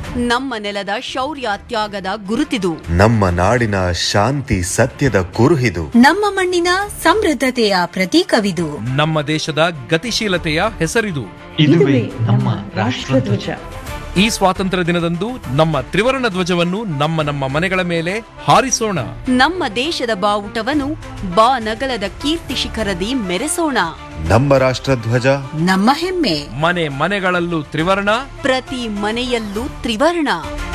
ನಮ್ಮ ನೆಲದ ಶೌರ್ಯ ತ್ಯಾಗದ ಗುರುತಿದು ನಮ್ಮ ನಾಡಿನ ಶಾಂತಿ ಸತ್ಯದ ಕುರುಹಿದು ನಮ್ಮ ಮಣ್ಣಿನ ಸಮೃದ್ಧತೆಯ ಪ್ರತೀಕವಿದು ನಮ್ಮ ದೇಶದ ಗತಿಶೀಲತೆಯ ಹೆಸರಿದು ಇದುವೇ ನಮ್ಮ ರಾಷ್ಟ್ರಧ್ವಜ ಈ ಸ್ವಾತಂತ್ರ್ಯ ದಿನದಂದು ನಮ್ಮ ತ್ರಿವರ್ಣ ಧ್ವಜವನ್ನು ನಮ್ಮ ನಮ್ಮ ಮನೆಗಳ ಮೇಲೆ ಹಾರಿಸೋಣ ನಮ್ಮ ದೇಶದ ಬಾವುಟವನ್ನು ಬಾ ನಗಲದ ಕೀರ್ತಿ ಶಿಖರದಿ ಮೆರೆಸೋಣ ನಮ್ಮ ರಾಷ್ಟ್ರಧ್ವಜ ನಮ್ಮ ಹೆಮ್ಮೆ ಮನೆ ಮನೆಗಳಲ್ಲೂ ತ್ರಿವರ್ಣ ಪ್ರತಿ ಮನೆಯಲ್ಲೂ ತ್ರಿವರ್ಣ